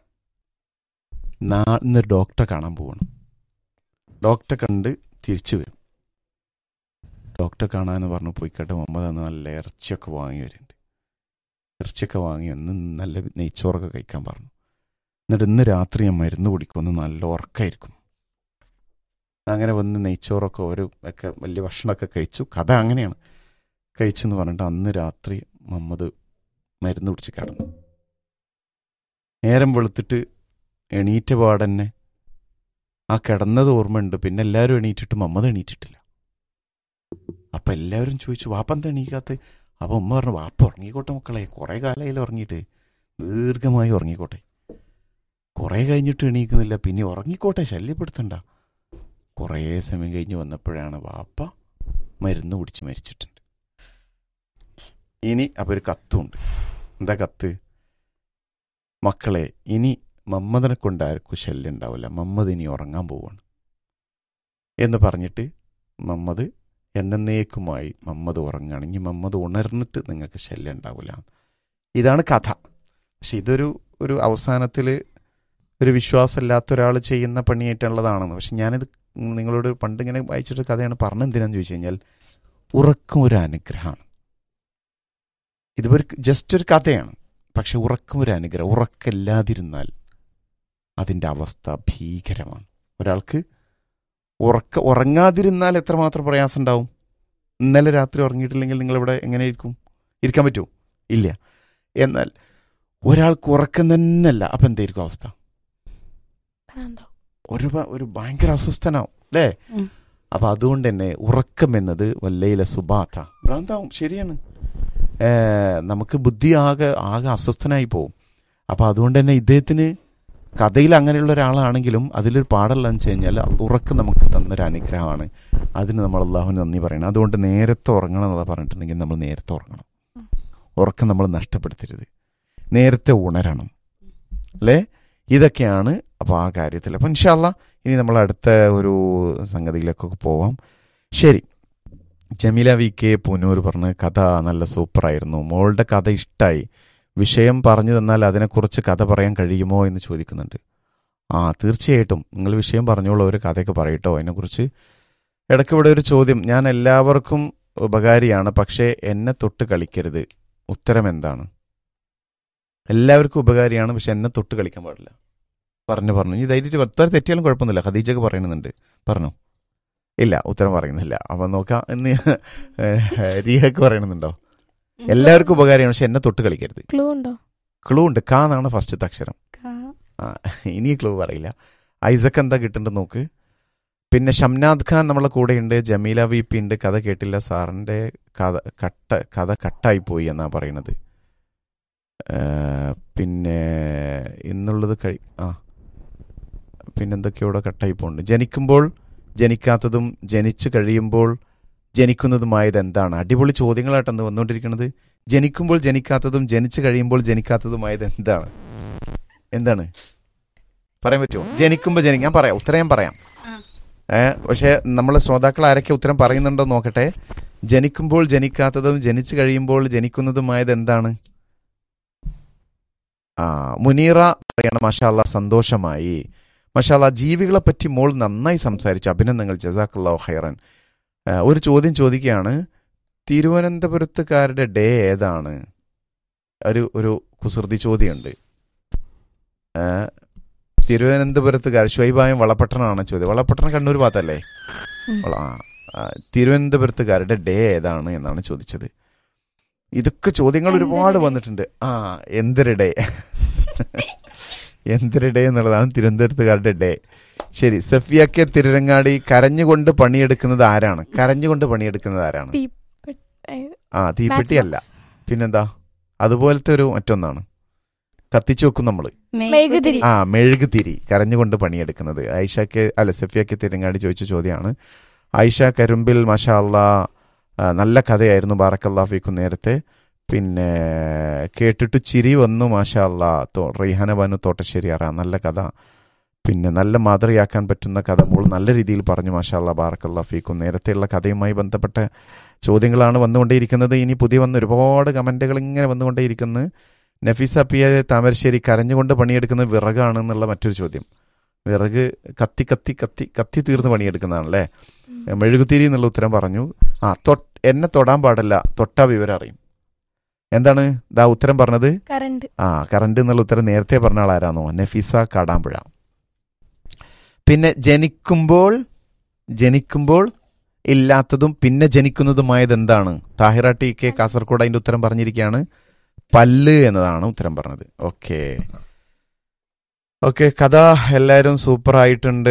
ഇന്ന് ഡോക്ടറെ കാണാൻ പോവാണ് ഡോക്ടറെ കണ്ട് തിരിച്ചു വരും ഡോക്ടറെ കാണാന്ന് പറഞ്ഞു പോയിക്കട്ടെ മുഹമ്മദ് അന്ന് നല്ല ഇറച്ചിയൊക്കെ വാങ്ങി വരുന്നുണ്ട് ഇറച്ചിയൊക്കെ വാങ്ങി ഒന്ന് നല്ല നെയ്ച്ചോറൊക്കെ കഴിക്കാൻ പറഞ്ഞു എന്നിട്ട് ഇന്ന് രാത്രി ഞാൻ മരുന്ന് കുടിക്കുമെന്ന് നല്ല ഉറക്കമായിരിക്കും അങ്ങനെ വന്ന് നെയ്ച്ചോറൊക്കെ ഒരു ഒക്കെ വലിയ ഭക്ഷണമൊക്കെ കഴിച്ചു കഥ അങ്ങനെയാണ് കഴിച്ചെന്ന് പറഞ്ഞിട്ട് അന്ന് രാത്രി മുഹമ്മദ് മരുന്ന് കുടിച്ച് കിടന്നു നേരം വെളുത്തിട്ട് എണീറ്റ പാടന്നെ ആ കിടന്നത് ഓർമ്മയുണ്ട് പിന്നെ എല്ലാവരും എണീറ്റിട്ട് മമ്മത് എണീറ്റിട്ടില്ല അപ്പം എല്ലാവരും ചോദിച്ചു വാപ്പ എന്താ എണീക്കാത്ത അപ്പം ഉമ്മ പറഞ്ഞു വാപ്പ ഉറങ്ങിക്കോട്ടെ മക്കളെ കുറേ കാലമായാലും ഉറങ്ങിയിട്ട് ദീർഘമായി ഉറങ്ങിക്കോട്ടെ കുറേ കഴിഞ്ഞിട്ട് എണീക്കുന്നില്ല പിന്നെ ഉറങ്ങിക്കോട്ടെ ശല്യപ്പെടുത്തണ്ട കുറേ സമയം കഴിഞ്ഞ് വന്നപ്പോഴാണ് വാപ്പ മരുന്ന് കുടിച്ച് മരിച്ചിട്ടുണ്ട് ഇനി അപ്പോൾ ഒരു കത്തുണ്ട് എന്താ കത്ത് മക്കളെ ഇനി മമ്മദിനെ കൊണ്ട് ആർക്കും ശല്യം ഉണ്ടാവില്ല മമ്മദ് ഇനി ഉറങ്ങാൻ പോവാണ് എന്ന് പറഞ്ഞിട്ട് മമ്മദ് എന്നേക്കുമായി മമ്മദ് ഉറങ്ങുകയാണ് ഇനി മമ്മദ് ഉണർന്നിട്ട് നിങ്ങൾക്ക് ശല്യം ഉണ്ടാവില്ല ഇതാണ് കഥ പക്ഷെ ഇതൊരു ഒരു അവസാനത്തിൽ ഒരു വിശ്വാസമില്ലാത്ത ഒരാൾ ചെയ്യുന്ന പണിയായിട്ടുള്ളതാണെന്ന് പക്ഷെ ഞാനിത് നിങ്ങളോട് പണ്ട് ഇങ്ങനെ വായിച്ചിട്ട് കഥയാണ് പറഞ്ഞത് എന്തിനാന്ന് ചോദിച്ചു കഴിഞ്ഞാൽ ഉറക്കം ഒരു അനുഗ്രഹമാണ് ഇതൊരു ജസ്റ്റ് ഒരു കഥയാണ് പക്ഷെ ഉറക്കം ഒരു അനുഗ്രഹം ഉറക്കമില്ലാതിരുന്നാൽ അതിൻ്റെ അവസ്ഥ ഭീകരമാണ് ഒരാൾക്ക് ഉറക്ക ഉറങ്ങാതിരുന്നാൽ എത്രമാത്രം പ്രയാസം ഉണ്ടാവും ഇന്നലെ രാത്രി ഉറങ്ങിയിട്ടില്ലെങ്കിൽ നിങ്ങളിവിടെ എങ്ങനെ ഇരിക്കും ഇരിക്കാൻ പറ്റുമോ ഇല്ല എന്നാൽ ഒരാൾക്ക് ഉറക്കം തന്നെയല്ല അപ്പം എന്തായിരിക്കും അവസ്ഥ ഒരു ഭ- ഒരു ഭയങ്കര അസ്വസ്ഥനാവും അല്ലേ ഉം. അപ്പൊ അതുകൊണ്ട് തന്നെ ഉറക്കം എന്നത് വല്ലയിലെ സുബാത്ത ഭ്രാന്താവും ശരിയാണ് ഏ, നമുക്ക് ബുദ്ധി ആകെ ആകെ അസ്വസ്ഥനായി പോവും അപ്പൊ അതുകൊണ്ട് തന്നെ ഇദ്ദേഹത്തിന് കഥയിൽ അങ്ങനെയുള്ള ഒരാളാണെങ്കിലും അതിലൊരു പാടല്ലെന്ന് വെച്ച് കഴിഞ്ഞാൽ ഉറക്കം നമുക്ക് തന്നൊരു അനുഗ്രഹമാണ് അതിന് നമ്മൾ അള്ളാഹുവിന് നന്ദി പറയണം അതുകൊണ്ട് നേരത്തെ ഉറങ്ങണം എന്നതാ പറഞ്ഞിട്ടുണ്ടെങ്കിൽ നമ്മൾ നേരത്തെ ഉറങ്ങണം ഉറക്കം നമ്മൾ നഷ്ടപ്പെടുത്തരുത് നേരത്തെ ഉണരണം അല്ലേ ഇതൊക്കെയാണ് അപ്പോൾ ആ കാര്യത്തിൽ അപ്പം ഇൻഷാല്ല ഇനി നമ്മൾ അടുത്ത ഒരു സംഗതിയിലേക്കൊക്കെ പോവാം ശരി ജമീല വി കെ പൂനൂർ പറഞ്ഞ കഥ നല്ല സൂപ്പറായിരുന്നു മോളുടെ കഥ ഇഷ്ടമായി വിഷയം പറഞ്ഞു തന്നാൽ അതിനെക്കുറിച്ച് കഥ പറയാൻ കഴിയുമോ എന്ന് ചോദിക്കുന്നുണ്ട് ആ തീർച്ചയായിട്ടും നിങ്ങൾ വിഷയം പറഞ്ഞോളൂ ഒരു കഥയൊക്കെ പറയട്ടോ അതിനെക്കുറിച്ച് ഇടയ്ക്ക് ഇവിടെ ഒരു ചോദ്യം ഞാൻ എല്ലാവർക്കും ഉപകാരിയാണ് പക്ഷേ എന്നെ തൊട്ട് കളിക്കരുത് ഉത്തരം എന്താണ് എല്ലാവർക്കും ഉപകാരിയാണ് പക്ഷെ എന്നെ തൊട്ട് കളിക്കാൻ പാടില്ല പറഞ്ഞു പറഞ്ഞു ഈ ധൈര്യമായിട്ട് ഉത്തരം തെറ്റിയാലും കുഴപ്പമൊന്നുമില്ല ഖദീജക്ക് പറയുന്നുണ്ട് പറഞ്ഞു ഇല്ല ഉത്തരം പറയുന്നില്ല അപ്പം നോക്കാം എന്ന് രീഹക്ക് പറയുന്നുണ്ടോ എല്ലാവർക്കും ഉപകാരമാണ് പക്ഷെ എന്നെ തൊട്ട് കളിക്കരുത് ക്ലൂ ഉണ്ടോ ക്ലൂ ഉണ്ട് കാ എന്നാണ് ഫസ്റ്റത്തെ അക്ഷരം കാ- ആ ഇനി ക്ലൂ പറയില്ല ഐസക്ക് എന്താ കിട്ടുന്നുണ്ട് നോക്ക് പിന്നെ ഷംനാദ് ഖാൻ നമ്മളെ കൂടെയുണ്ട് ജമീല വി പി ഉണ്ട് കഥ കേട്ടില്ല സാറിന്റെ കഥ കട്ട കഥ കട്ടായി പോയി എന്നാ പറയണത് ഏ, പിന്നെ ഇന്നുള്ളത് കഴി ആ പിന്നെന്തൊക്കെയോടെ കട്ടായി പോകുന്നുണ്ട് ജനിക്കുമ്പോൾ ജനിക്കാത്തതും ജനിച്ചു കഴിയുമ്പോൾ ജനിക്കുന്നതുമായത് എന്താണ് അടിപൊളി ചോദ്യങ്ങളായിട്ടാണ് വന്നുകൊണ്ടിരിക്കുന്നത് ജനിക്കുമ്പോൾ ജനിക്കാത്തതും ജനിച്ചു കഴിയുമ്പോൾ ജനിക്കാത്തതുമായത് എന്താണ് എന്താണ് പറയാൻ പറ്റുമോ ജനിക്കുമ്പോൾ ജനി ഞാൻ പറയാം ഉത്തരം ഞാൻ പറയാം ആ. ഏ പക്ഷെ നമ്മളെ ശ്രോതാക്കൾ ആരൊക്കെ ഉത്തരം പറയുന്നുണ്ടോ എന്ന് നോക്കട്ടെ ജനിക്കുമ്പോൾ ജനിക്കാത്തതും ജനിച്ചു കഴിയുമ്പോൾ ജനിക്കുന്നതുമായത് എന്താണ് ആ മുനീറ പറയണം മഷാല്ല സന്തോഷമായി മഷാല്ല ജീവികളെ പറ്റി മോൾ നന്നായി സംസാരിച്ചു അഭിനന്ദനങ്ങൾ ജസാഖല്ലാ ഖൈറൻ ആ, ഒരു ചോദ്യം ചോദിക്കുകയാണ് തിരുവനന്തപുരത്തുകാരുടെ ഡേ ഏതാണ് ഒരു ഒരു കുസൃതി ചോദ്യമുണ്ട് ആ, തിരുവനന്തപുരത്തുകാർ ഷുവൈബായും വളപട്ടണമാണ് ചോദ്യം വളപട്ടണം കണ്ണൂർ ഭാഗത്തല്ലേ ഉം. വള- ആ, ആ, തിരുവനന്തപുരത്തുകാരുടെ ഡേ ഏതാണ് എന്നാണ് ചോദിച്ചത് ഇതൊക്കെ ചോദ്യങ്ങൾ ഒരുപാട് എന്തൊരു day? വന്നിട്ടുണ്ട് ആ എന്തൊരു ഡേ എന്തൊരു ഡേ എന്നുള്ളതാണ് തിരുവനന്തപുരത്തുകാരുടെ ഡേ ശരി സഫിയക്കെ തിരുരങ്ങാടി കരഞ്ഞുകൊണ്ട് പണിയെടുക്കുന്നത് ആരാണ് കരഞ്ഞുകൊണ്ട് പണിയെടുക്കുന്നത് ആരാണ് തീപ്പെ- ഏ, ആ തീപ്പെട്ടി match അല്ല box. പിന്നെന്താ അതുപോലത്തെ ഒരു മറ്റൊന്നാണ് കത്തിച്ചു വെക്കും നമ്മള് മെഴുകുതിരി. ആ മെഴുകുതിരി കരഞ്ഞുകൊണ്ട് പണിയെടുക്കുന്നത് ഐഷക്ക് അല്ല സഫിയക്ക് തിരങ്ങാടി ചോദിച്ച ചോദ്യമാണ് ഐഷ കരുമ്പിൽ മഷാ അല്ലാ ആ, നല്ല കഥയായിരുന്നു ബാറക്കല്ലാ ഫീക്കും നേരത്തെ പിന്നെ കേട്ടിട്ട് ചിരി വന്നു മാഷാ അല്ലാ തോ- റീഹാന ബാനു തോട്ടശ്ശേരി അറ നല്ല കഥ പിന്നെ നല്ല മാതൃയാക്കാൻ പറ്റുന്ന കഥ മോൾ നല്ല രീതിയിൽ പറഞ്ഞു മാഷാ അല്ലാ ബാറക്കല്ലാ ഫീക്കും നേരത്തെയുള്ള കഥയുമായി ബന്ധപ്പെട്ട ചോദ്യങ്ങളാണ് വന്നുകൊണ്ടേയിരിക്കുന്നത് ഇനി പുതിയ വന്ന ഒരുപാട് കമന്റുകൾ ഇങ്ങനെ വന്നുകൊണ്ടേയിരിക്കുന്നു നഫീസ പി എ താമരശ്ശേരി കരഞ്ഞുകൊണ്ട് പണിയെടുക്കുന്ന വിറകാണ് എന്നുള്ള മറ്റൊരു ചോദ്യം വിറക് കത്തി കത്തി കത്തി കത്തി തീർന്ന് പണിയെടുക്കുന്നതാണല്ലേ മെഴുകുതിരി എന്നുള്ള ഉത്തരം പറഞ്ഞു ആ തൊട്ട് എന്നെ തൊടാൻ പാടില്ല തൊട്ടാ വിവരം അറിയും എന്താണ് ദാ ഉത്തരം പറഞ്ഞത് കറണ്ട് ആ കറണ്ട് എന്നുള്ള ഉത്തരം നേരത്തെ പറഞ്ഞ ആളാരാന്നോ നഫീസ കാടാമ്പുഴ പിന്നെ ജനിക്കുമ്പോൾ ജനിക്കുമ്പോൾ ഇല്ലാത്തതും പിന്നെ ജനിക്കുന്നതുമായത് എന്താണ് താഹിറ ടി കെ കാസർഗോഡ് അതിന്റെ ഉത്തരം പറഞ്ഞിരിക്കുകയാണ് പല്ല് എന്നതാണ് ഉത്തരം പറഞ്ഞത് ഓക്കെ ഓക്കെ കഥ എല്ലാവരും സൂപ്പർ ആയിട്ടുണ്ട്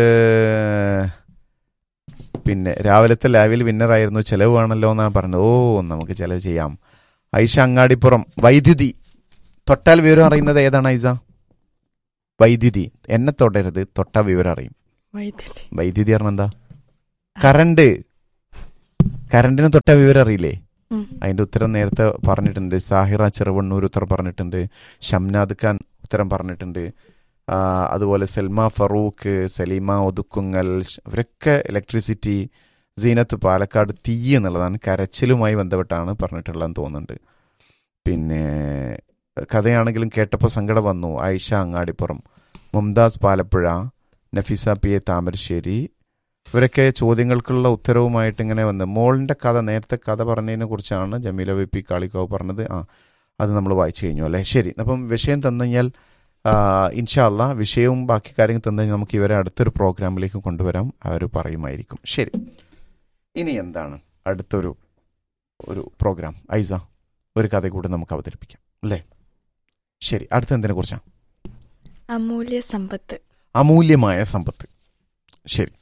പിന്നെ രാവിലത്തെ ലാവിൽ വിന്നറായിരുന്നു ചെലവ് വേണമല്ലോ എന്നാണ് പറഞ്ഞത് ഓ നമുക്ക് ചെലവ് ചെയ്യാം ഐഷ അങ്ങാടിപ്പുറം വൈദ്യുതി തൊട്ടാൽ വിവരം അറിയുന്നത് ഏതാണ് ഐസ വൈദ്യുതി എന്നെ തൊടരുത് തൊട്ടാൽ വിവരം അറിയും വൈദ്യുതി വൈദ്യുതി പറഞ്ഞ എന്താ കറണ്ട് കറണ്ടിന് തൊട്ടാൽ വിവരം അറിയില്ലേ ഉം. അതിന്റെ ഉത്തരം നേരത്തെ പറഞ്ഞിട്ടുണ്ട് സാഹിറ ചെറുവണ്ണൂർ ഉത്തരം പറഞ്ഞിട്ടുണ്ട് ഷംനാദ് ഖാൻ ഉത്തരം പറഞ്ഞിട്ടുണ്ട് ആ, അതുപോലെ സൽമ ഫറൂഖ് സലീമ ഒതുക്കുങ്ങൽ ഷ്- ഇവരൊക്കെ ഇലക്ട്രിസിറ്റി സീനത്ത് പാലക്കാട് തീ എന്നുള്ളതാണ് കരച്ചിലുമായി ബന്ധപ്പെട്ടാണ് പറഞ്ഞിട്ടുള്ളതെന്ന് തോന്നുന്നുണ്ട് പിന്നെ കഥയാണെങ്കിലും കേട്ടപ്പോൾ സങ്കടം വന്നു ആയിഷ അങ്ങാടിപ്പുറം മുംതാസ് പാലപ്പുഴ നഫീസ പി എ താമരശ്ശേരി ഇവരൊക്കെ ചോദ്യങ്ങൾക്കുള്ള ഉത്തരവുമായിട്ട് ഇങ്ങനെ വന്ന് മോളിന്റെ കഥ നേരത്തെ കഥ പറഞ്ഞതിനെ കുറിച്ചാണ് ജമീല വി പി കാളിക്കാവ് പറഞ്ഞത് ആ അത് നമ്മൾ വായിച്ചു കഴിഞ്ഞു അല്ലേ ശരി അപ്പം വിഷയം തന്നു കഴിഞ്ഞാൽ ഇൻഷാല്ല വിഷയവും ബാക്കി കാര്യങ്ങൾ തന്നു കഴിഞ്ഞാൽ നമുക്ക് ഇവരെ അടുത്തൊരു പ്രോഗ്രാമിലേക്ക് കൊണ്ടുവരാം അവർ പറയുമായിരിക്കും ശരി ഇനി എന്താണ് അടുത്തൊരു ഒരു പ്രോഗ്രാം ഐസ ഒരു കഥ കൂടി നമുക്ക് അവതരിപ്പിക്കാം അല്ലേ ശരി അടുത്ത എന്തിനെ കുറിച്ചാണ് അമൂല്യ സമ്പത്ത് അമൂല്യമായ സമ്പത്ത് ശരി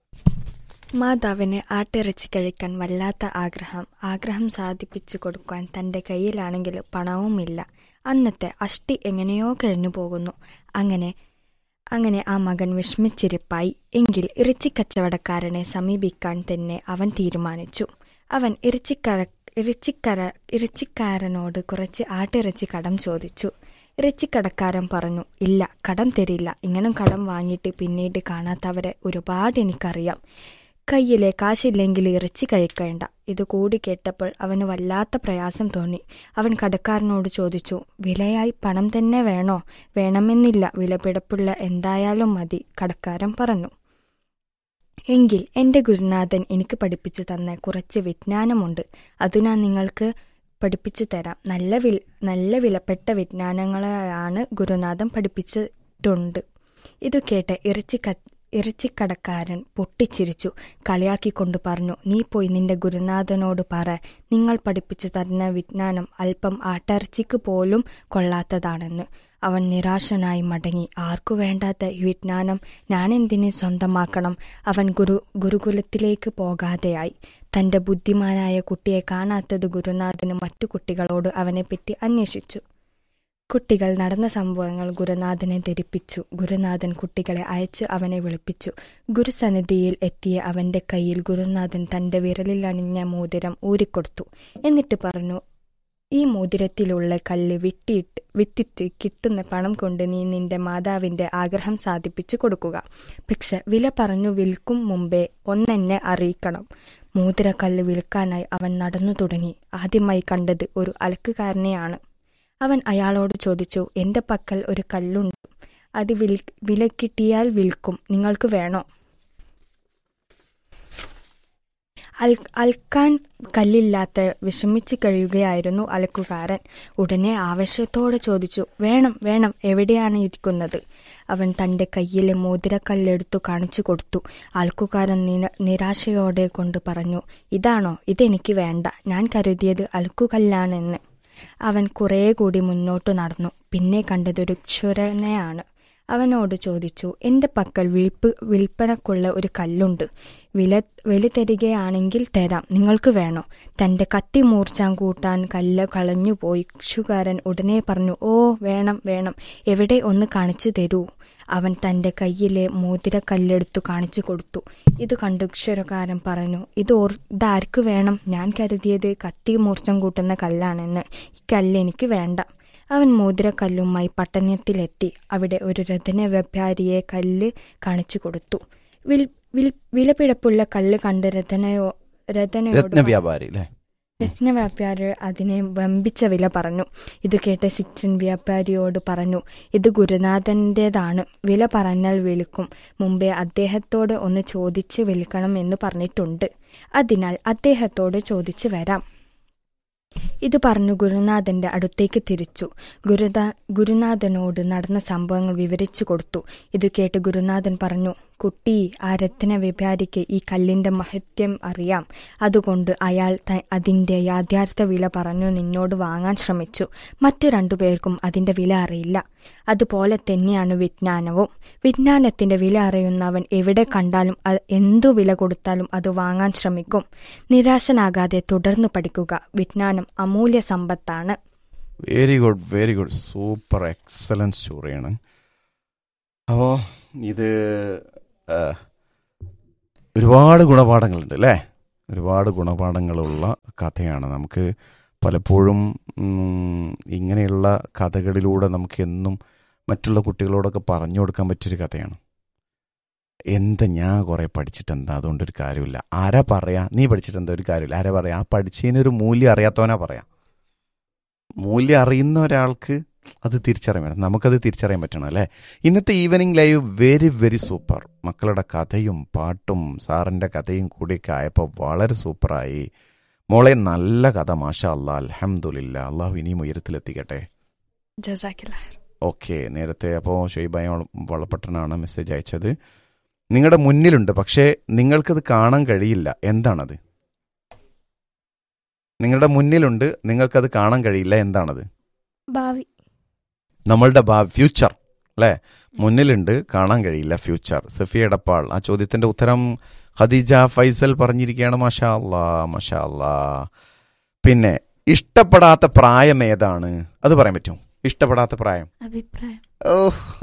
മാതാവിന് ആട്ടിറച്ചി കഴിക്കാൻ വല്ലാത്ത ആഗ്രഹം ആഗ്രഹം സാധിപ്പിച്ചു കൊടുക്കാൻ തന്റെ കയ്യിലാണെങ്കിൽ പണവുമില്ല അന്നത്തെ അഷ്ടി എങ്ങനെയോ കഴിഞ്ഞു പോകുന്നു അങ്ങനെ അങ്ങനെ ആ മകൻ വിഷമിച്ചിരിപ്പായി എങ്കിൽ ഇറച്ചി കച്ചവടക്കാരനെ സമീപിക്കാൻ തന്നെ അവൻ തീരുമാനിച്ചു അവൻ ഇറച്ചിക്കര ഇറച്ചിക്കര ഇറച്ചിക്കാരനോട് കുറച്ച് ആട്ടിറച്ചി കടം ചോദിച്ചു ഇറച്ചിക്കടക്കാരൻ പറഞ്ഞു ഇല്ല കടം തരില്ല ഇങ്ങനെ കടം വാങ്ങിയിട്ട് പിന്നീട് കാണാത്തവരെ ഒരുപാട് എനിക്കറിയാം കയ്യിലെ കാശില്ലെങ്കിൽ ഇറച്ചി കഴിക്കേണ്ട ഇത് കൂടി കേട്ടപ്പോൾ അവന് വല്ലാത്ത പ്രയാസം തോന്നി അവൻ കടക്കാരനോട് ചോദിച്ചു വിലയായി പണം തന്നെ വേണോ വേണമെന്നില്ല വിലപിടപ്പുള്ള എന്തായാലും മതി കടക്കാരൻ പറഞ്ഞു എങ്കിൽ എൻ്റെ ഗുരുനാഥൻ എനിക്ക് പഠിപ്പിച്ചു തന്ന കുറച്ച് വിജ്ഞാനമുണ്ട് അത് ഞാൻ നിങ്ങൾക്ക് പഠിപ്പിച്ചു തരാം നല്ല വിൽ നല്ല വിലപ്പെട്ട വിജ്ഞാനങ്ങളാണ് ഗുരുനാഥൻ പഠിപ്പിച്ചിട്ടുണ്ട് ഇത് കേട്ട് ഇറച്ചി ഇറച്ചിക്കടക്കാരൻ പൊട്ടിച്ചിരിച്ചു കളിയാക്കിക്കൊണ്ട് പറഞ്ഞു നീ പോയി നിന്റെ ഗുരുനാഥനോട് പറ നിങ്ങൾ പഠിപ്പിച്ചു തരുന്ന വിജ്ഞാനം അല്പം ആട്ടിറച്ചിക്ക് പോലും കൊള്ളാത്തതാണെന്ന് അവൻ നിരാശനായി മടങ്ങി ആർക്കു വേണ്ടാത്ത ഈ വിജ്ഞാനം ഞാനെന്തിന് സ്വന്തമാക്കണം അവൻ ഗുരു ഗുരുകുലത്തിലേക്ക് പോകാതെയായി തന്റെ ബുദ്ധിമാനായ കുട്ടിയെ കാണാത്തത് ഗുരുനാഥന് മറ്റു കുട്ടികളോട് അവനെപ്പറ്റി അന്വേഷിച്ചു കുട്ടികൾ നടന്ന സംഭവങ്ങൾ ഗുരുനാഥനെ ധരിപ്പിച്ചു ഗുരുനാഥൻ കുട്ടികളെ അയച്ച് അവനെ വിളിപ്പിച്ചു ഗുരുസന്നിധിയിൽ എത്തിയ അവന്റെ കയ്യിൽ ഗുരുനാഥൻ തന്റെ വിരലിൽ അണിഞ്ഞ മോതിരം ഊരിക്കൊടുത്തു എന്നിട്ട് പറഞ്ഞു ഈ മോതിരത്തിലുള്ള കല്ല് വിട്ടിട്ട് വിറ്റിട്ട് കിട്ടുന്ന പണം കൊണ്ട് നീ നിന്റെ മാതാവിന്റെ ആഗ്രഹം സാധിപ്പിച്ചു കൊടുക്കുക പക്ഷെ വില പറഞ്ഞു വിൽക്കും മുമ്പേ ഒന്നെന്നെ അറിയിക്കണം മോതിരക്കല്ല് വിൽക്കാനായി അവൻ നടന്നു തുടങ്ങി ആദ്യമായി കണ്ടത് ഒരു അലക്കുകാരനെയാണ് അവൻ അയാളോട് ചോദിച്ചു എന്റെ പക്കൽ ഒരു കല്ലുണ്ട് അത് വിൽ വില കിട്ടിയാൽ വിൽക്കും നിങ്ങൾക്ക് വേണോ അൽ അൽക്കാൻ കല്ലില്ലാത്ത വിഷമിച്ചു കഴിയുകയായിരുന്നു അലക്കുകാരൻ ഉടനെ ആവശ്യത്തോടെ ചോദിച്ചു വേണം വേണം എവിടെയാണ് ഇരിക്കുന്നത് അവൻ തന്റെ കയ്യിലെ മോതിരക്കല്ലെടുത്തു കാണിച്ചു കൊടുത്തു അൽക്കുകാരൻ നിരാശയോടെ കൊണ്ട് പറഞ്ഞു ഇതാണോ ഇതെനിക്ക് വേണ്ട ഞാൻ കരുതിയത് അൽക്കുകല്ലാണെന്ന് അവൻ കുറേ കൂടി മുന്നോട്ടു നടന്നു പിന്നെ കണ്ടതൊരു ക്ഷുരനെയാണ് അവനോട് ചോദിച്ചു എൻ്റെ പക്കൽ വിൽപ്പ് വിൽപ്പനക്കുള്ള ഒരു കല്ലുണ്ട് വില വില തരികയാണെങ്കിൽ തരാം നിങ്ങൾക്ക് വേണോ തൻ്റെ കത്തി മൂർച്ചാൻ കൂട്ടാൻ കല്ല് കളഞ്ഞുപോയി ക്ഷുകാരൻ ഉടനെ പറഞ്ഞു ഓ വേണം വേണം എവിടെ ഒന്ന് കാണിച്ചു തരൂ അവൻ തൻ്റെ കയ്യിലെ മോതിര കല്ലെടുത്തു കാണിച്ചു കൊടുത്തു ഇത് കണ്ടു ക്ഷരകാരൻ പറഞ്ഞു ഇത് ഓർ ഇതാർക്ക് വേണം ഞാൻ കരുതിയത് കത്തി മൂർച്ചം കൂട്ടുന്ന കല്ലാണെന്ന് ഈ കല്ല് എനിക്ക് വേണ്ട അവൻ മോതിരക്കല്ലുമായി പട്ടണത്തിലെത്തി അവിടെ ഒരു രഥന വ്യാപാരിയെ കല്ല് കാണിച്ചു കൊടുത്തു വിൽ വിൽ വിലപിഴപ്പുള്ള കല്ല് കണ്ട് രഥനയോ രഥനയോട് രത്നവ്യാപാരി അല്ലേ രത്നവ്യാപാരി അതിനെ വമ്പിച്ച വില പറഞ്ഞു ഇത് കേട്ട ശിക്ഷൻ വ്യാപാരിയോട് പറഞ്ഞു ഇത് ഗുരുനാഥന്റേതാണ് വില പറഞ്ഞാൽ വിൽക്കും മുമ്പേ അദ്ദേഹത്തോട് ഒന്ന് ചോദിച്ച് വിൽക്കണം എന്ന് പറഞ്ഞിട്ടുണ്ട് അതിനാൽ അദ്ദേഹത്തോട് ചോദിച്ചു വരാം ഇത് പറഞ്ഞു ഗുരുനാഥന്റെ അടുത്തേക്ക് തിരിച്ചു ഗുരുദാ ഗുരുനാഥനോട് നടന്ന സംഭവങ്ങൾ വിവരിച്ചു കൊടുത്തു ഇത് കേട്ട് ഗുരുനാഥൻ പറഞ്ഞു കുട്ടി ആ രത്ന വ്യാപാരിക്ക് ഈ കല്ലിന്റെ മഹത്യം അറിയാം അതുകൊണ്ട് അയാൾ ത- അതിന്റെ യാഥാർത്ഥ വില പറഞ്ഞു നിന്നോട് വാങ്ങാൻ ശ്രമിച്ചു മറ്റു രണ്ടുപേർക്കും അതിന്റെ വില അറിയില്ല അതുപോലെ തന്നെയാണ് വിജ്ഞാനവും വിജ്ഞാനത്തിന്റെ വില അറിയുന്നവൻ എവിടെ കണ്ടാലും അത് എന്തു വില കൊടുത്താലും അത് വാങ്ങാൻ ശ്രമിക്കും നിരാശനാകാതെ തുടർന്ന് പഠിക്കുക വിജ്ഞാനം അമൂല്യ സമ്പത്താണ് very good very good super excellent സ്റ്റോറിയാണ് അപ്പോൾ ഇത് ആ, ഒരുപാട് ഗുണപാഠങ്ങളുണ്ട് അല്ലേ ഒരുപാട് ഗുണപാഠങ്ങളുള്ള കഥയാണ് നമുക്ക് പലപ്പോഴും ഉം, ഇങ്ങനെയുള്ള കഥകളിലൂടെ നമുക്ക് എന്നും മറ്റുള്ള കുട്ടികളോടൊക്കെ പറഞ്ഞു കൊടുക്കാൻ പറ്റിയൊരു കഥയാണ് എന്താ ഞാൻ കുറേ പഠിച്ചിട്ട് എന്താ അതുകൊണ്ടൊരു കാര്യമില്ല ആരാ പറയാ നീ പഠിച്ചിട്ട് എന്താ ഒരു കാര്യമില്ല ആരാ പറയാ ആ പഠിച്ചതിനൊരു മൂല്യം അറിയാത്തവനാ പറയാ മൂല്യം അറിയുന്ന ഒരാൾക്ക് അത് തിരിച്ചറിയാൻ പറ്റണം നമുക്കത് തിരിച്ചറിയാൻ പറ്റണം അല്ലേ ഇന്നത്തെ evening live very very super മക്കളുടെ കഥയും പാട്ടും സാറിൻ്റെ കഥയും കൂടിയൊക്കെ ആയപ്പോൾ വളരെ സൂപ്പറായി മോളെ നല്ല കഥ മാഷാ അല്ലാ അൽഹംദുലില്ല അള്ളാഹു ഇനിയും ഉയരത്തിലെത്തിക്കട്ടെ ജസാക്കില്ല ഓക്കെ നേരത്തെ അപ്പോൾ ഷെയ്ബായ വളപ്പട്ടനാണ് മെസ്സേജ് അയച്ചത് നിങ്ങളുടെ മുന്നിലുണ്ട് പക്ഷേ നിങ്ങൾക്കത് കാണാൻ കഴിയില്ല എന്താണത് നിങ്ങളുടെ മുന്നിലുണ്ട് നിങ്ങൾക്കത് കാണാൻ കഴിയില്ല എന്താണത് ഭാവി നമ്മളുടെ ഭാ ഫ്യൂച്ചർ അല്ലേ മുന്നിലുണ്ട് കാണാൻ കഴിയില്ല ഫ്യൂച്ചർ സഫിയ എടപ്പാൾ ആ ചോദ്യത്തിന്റെ ഉത്തരം ഖദീജ ഫൈസൽ പറഞ്ഞിരിക്കുകയാണ് മഷാ അല്ലാ മഷാ അല്ലാ പിന്നെ ഇഷ്ടപ്പെടാത്ത പ്രായം ഏതാണ് അത് പറയാൻ പറ്റും ഇഷ്ടപ്പെടാത്ത പ്രായം അഭിപ്രായം ഓ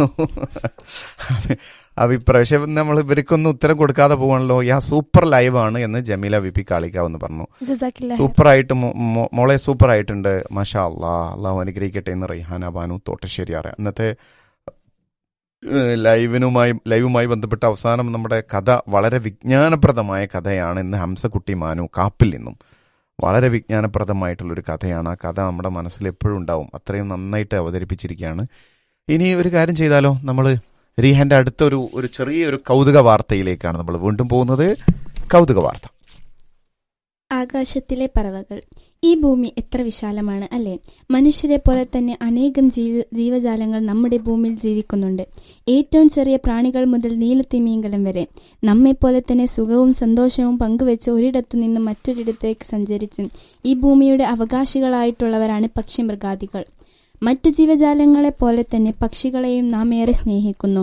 അഭിപ്രായം പക്ഷെ നമ്മൾ ഇവർക്കൊന്നും ഉത്തരം കൊടുക്കാതെ പോകണല്ലോ യാ സൂപ്പർ ലൈവ് ആണ് എന്ന് ജമീല വി പി കാളിക്കാവെന്ന് പറഞ്ഞു ജസാക്കില്ല സൂപ്പറായിട്ട് മോ- മോ- മോളെ സൂപ്പറായിട്ടുണ്ട് മഷാ അല്ലാ അള്ളാഹു അനുഗ്രഹിക്കട്ടെ എന്ന് റൈഹാന ബാനു തോട്ടശ്ശേരി അറിയാം ഇന്നത്തെ ഏഹ്, ലൈവിനുമായി ലൈവുമായി ബന്ധപ്പെട്ട അവസാനം നമ്മുടെ കഥ വളരെ വിജ്ഞാനപ്രദമായ കഥയാണ് ഇന്ന് ഹംസക്കുട്ടി മാനു കാപ്പിൽ നിന്നും വളരെ വിജ്ഞാനപ്രദമായിട്ടുള്ളൊരു കഥയാണ് ആ കഥ നമ്മുടെ മനസ്സിൽ എപ്പോഴും ഉണ്ടാവും അത്രയും നന്നായിട്ട് അവതരിപ്പിച്ചിരിക്കുകയാണ് ഇനി ഒരു കാര്യം ചെയ്താലോ നമ്മൾ റീഹാന്റെ അടുത്ത ഒരു ഒരു ചെറിയൊരു കൗതുക വാർത്തയിലേക്കാണ് നമ്മൾ വീണ്ടും പോകുന്നത് കൗതുക വാർത്ത ആകാശത്തിലെ പറവകൾ ഈ ഭൂമി എത്ര വിശാലമാണ് അല്ലേ മനുഷ്യരെ പോലെ തന്നെ അനേകം ജീവ ജീവജാലങ്ങൾ നമ്മുടെ ഭൂമിയിൽ ജീവിക്കുന്നുണ്ട് ഏറ്റവും ചെറിയ പ്രാണികൾ മുതൽ നീലത്തിമീങ്കലം വരെ നമ്മെപ്പോലെ തന്നെ സുഖവും സന്തോഷവും പങ്കുവെച്ച് ഒരിടത്തു നിന്ന് മറ്റൊരിടത്തേക്ക് സഞ്ചരിച്ച് ഈ ഭൂമിയുടെ അവകാശികളായിട്ടുള്ളവരാണ് പക്ഷിമൃഗാദികൾ മറ്റു ജീവജാലങ്ങളെ പോലെ തന്നെ പക്ഷികളെയും നാം ഏറെ സ്നേഹിക്കുന്നു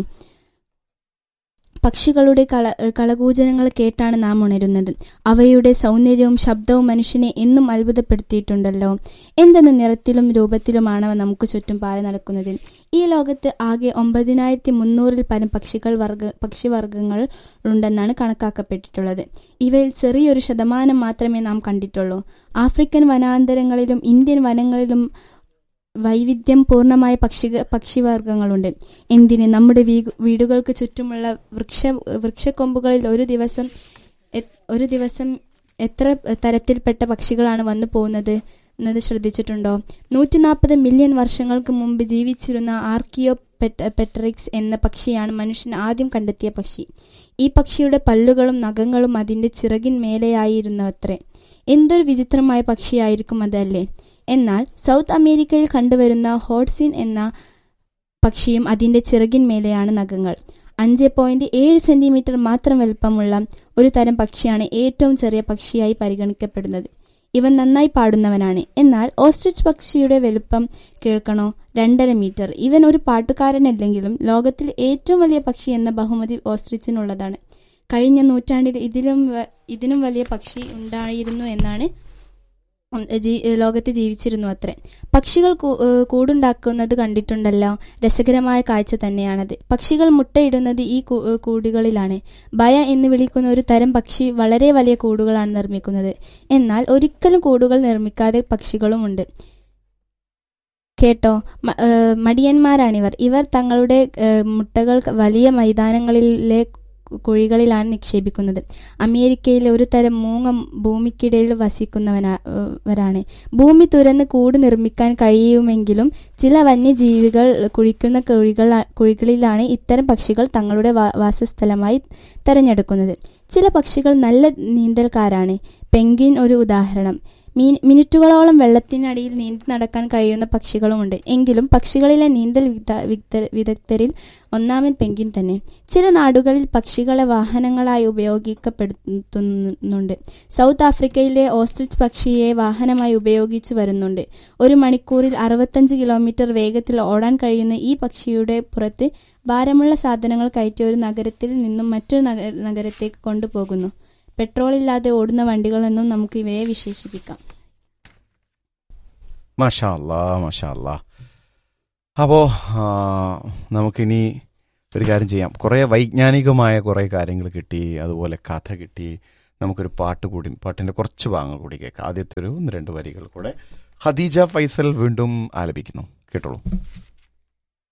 പക്ഷികളുടെ കള കളകൂജനങ്ങൾ കേട്ടാണ് നാം ഉണരുന്നത് അവയുടെ സൗന്ദര്യവും ശബ്ദവും മനുഷ്യനെ എന്നും അത്ഭുതപ്പെടുത്തിയിട്ടുണ്ടല്ലോ എന്തെന്ന നിറത്തിലും രൂപത്തിലുമാണ് അവ നമുക്ക് ചുറ്റും പാറി നടക്കുന്നത് ഈ ലോകത്ത് ആകെ ഒമ്പതിനായിരത്തി മുന്നൂറിൽ പരം പക്ഷികൾ വർഗ പക്ഷിവർഗങ്ങൾ ഉണ്ടെന്നാണ് കണക്കാക്കപ്പെട്ടിട്ടുള്ളത് ഇവയിൽ ചെറിയൊരു ശതമാനം മാത്രമേ നാം കണ്ടിട്ടുള്ളൂ ആഫ്രിക്കൻ വനാന്തരങ്ങളിലും ഇന്ത്യൻ വനങ്ങളിലും വൈവിധ്യം പൂർണ്ണമായ പക്ഷി പക്ഷിവർഗങ്ങളുണ്ട് എന്തിന് നമ്മുടെ വീ- വീടുകൾക്ക് ചുറ്റുമുള്ള വൃക്ഷ വൃക്ഷക്കൊമ്പുകളിൽ ഒരു ദിവസം എ- ഒരു ദിവസം എത്ര തരത്തിൽപ്പെട്ട പക്ഷികളാണ് വന്നു പോകുന്നത് എന്നത് ശ്രദ്ധിച്ചിട്ടുണ്ടോ നൂറ്റി നാൽപ്പത് മില്യൺ വർഷങ്ങൾക്ക് മുമ്പ് ജീവിച്ചിരുന്ന ആർക്കിയോ പെറ്റ് പെട്രിക്സ് എന്ന പക്ഷിയാണ് മനുഷ്യൻ ആദ്യം കണ്ടെത്തിയ പക്ഷി ഈ പക്ഷിയുടെ പല്ലുകളും നഖങ്ങളും അതിൻ്റെ ചിറകിന്മേലെയായിരുന്നു അത്രേ എന്തൊരു വിചിത്രമായ പക്ഷിയായിരിക്കും അതല്ലേ എന്നാൽ സൗത്ത് അമേരിക്കയിൽ കണ്ടുവരുന്ന ഹോട്ട്സിൻ എന്ന പക്ഷിയും അതിൻ്റെ ചിറകിന്മേലെയാണ് നഖങ്ങൾ അഞ്ച് പോയിന്റ് ഏഴ് സെന്റിമീറ്റർ മാത്രം വലുപ്പമുള്ള ഒരു തരം പക്ഷിയാണ് ഏറ്റവും ചെറിയ പക്ഷിയായി പരിഗണിക്കപ്പെടുന്നത് ഇവൻ നന്നായി പാടുന്നവനാണ് എന്നാൽ ഓസ്ട്രിച്ച് പക്ഷിയുടെ വലുപ്പം കേൾക്കണോ രണ്ടര മീറ്റർ ഇവൻ ഒരു പാട്ടുകാരനല്ലെങ്കിലും ലോകത്തിൽ ഏറ്റവും വലിയ പക്ഷി എന്ന ബഹുമതി ഓസ്ട്രിച്ചിനുള്ളതാണ് കഴിഞ്ഞ നൂറ്റാണ്ടിൽ ഇതിലും വ- ഇതിനും വലിയ പക്ഷി ഉണ്ടായിരുന്നു എന്നാണ് ഉം, ജീ- ലോകത്ത് ജീവിച്ചിരുന്നു അത്രേ പക്ഷികൾ കൂ- ഏഹ് കൂടുണ്ടാക്കുന്നത് കണ്ടിട്ടുണ്ടല്ലോ രസകരമായ കാഴ്ച തന്നെയാണത് പക്ഷികൾ മുട്ടയിടുന്നത് ഈ കൂ- ഏഹ് കൂടുകളിലാണ് ഭയ എന്ന് വിളിക്കുന്ന ഒരു തരം പക്ഷി വളരെ വലിയ കൂടുകളാണ് നിർമ്മിക്കുന്നത് എന്നാൽ ഒരിക്കലും കൂടുകൾ നിർമ്മിക്കാതെ പക്ഷികളുമുണ്ട് കേട്ടോ മ- ഏഹ് മടിയന്മാരാണിവർ ഇവർ തങ്ങളുടെ ഏഹ് മുട്ടകൾ വലിയ മൈതാനങ്ങളിലെ കുഴികളിലാണ് നിക്ഷേപിക്കുന്നത് അമേരിക്കയിലെ ഒരു തരം മൂങ്ങ ഭൂമിക്കിടയിൽ വസിക്കുന്നവരാണ് ഭൂമി തുരന്ന് കൂട് നിർമ്മിക്കാൻ കഴിയുമെങ്കിലും ചില വന്യജീവികൾ കുഴിക്കുന്ന കുഴികൾ കുഴികളിലാണ് ഇത്തരം പക്ഷികൾ തങ്ങളുടെ വാ- വാസസ്ഥലമായി തെരഞ്ഞെടുക്കുന്നത് ചില പക്ഷികൾ നല്ല നീന്തൽക്കാരാണ് പെൻഗ്വിൻ ഒരു ഉദാഹരണം മീ- മിനിറ്റുകളോളം വെള്ളത്തിനടിയിൽ നീന്തി നടക്കാൻ കഴിയുന്ന പക്ഷികളുമുണ്ട് എങ്കിലും പക്ഷികളിലെ നീന്തൽ വിദ- വിദഗ്ധ- വിദഗ്ധരിൽ ഒന്നാമൻ പെൻഗ്വിൻ തന്നെ ചില നാടുകളിൽ പക്ഷികളെ വാഹനങ്ങളായി ഉപയോഗിക്കപ്പെടുത്തുന്നുണ്ട് സൗത്ത് ആഫ്രിക്കയിലെ ഓസ്ട്രിച്ച് പക്ഷിയെ വാഹനമായി ഉപയോഗിച്ചു വരുന്നുണ്ട് ഒരു മണിക്കൂറിൽ അറുപത്തഞ്ച് കിലോമീറ്റർ വേഗത്തിൽ ഓടാൻ കഴിയുന്ന ഈ പക്ഷിയുടെ പുറത്ത് ഭാരമുള്ള സാധനങ്ങൾ കയറ്റി ഒരു നഗരത്തിൽ നിന്നും മറ്റൊരു നഗ- നഗരത്തേക്ക് കൊണ്ടുപോകുന്നു പെട്രോൾ ഇല്ലാതെ ഓടുന്ന വണ്ടികളെന്നും നമുക്ക് ഇവയെ വിശേഷിപ്പിക്കാം മാഷാ അല്ലാ മാഷാ അല്ലാ അപ്പോൾ നമുക്കിനി ഒരു കാര്യം ചെയ്യാം കുറേ വൈജ്ഞാനികമായ കുറേ കാര്യങ്ങൾ കിട്ടി അതുപോലെ കഥ കിട്ടി നമുക്കൊരു പാട്ട് കൂടി പാട്ടിൻ്റെ കുറച്ച് ഭാഗങ്ങൾ കൂടി കേൾക്കാം ആദ്യത്തെ ഒരു ഒന്ന് രണ്ട് വരികൾ കൂടെ ഖദീജ ഫൈസൽ വീണ്ടും ആലപിക്കുന്നു കേട്ടോളൂ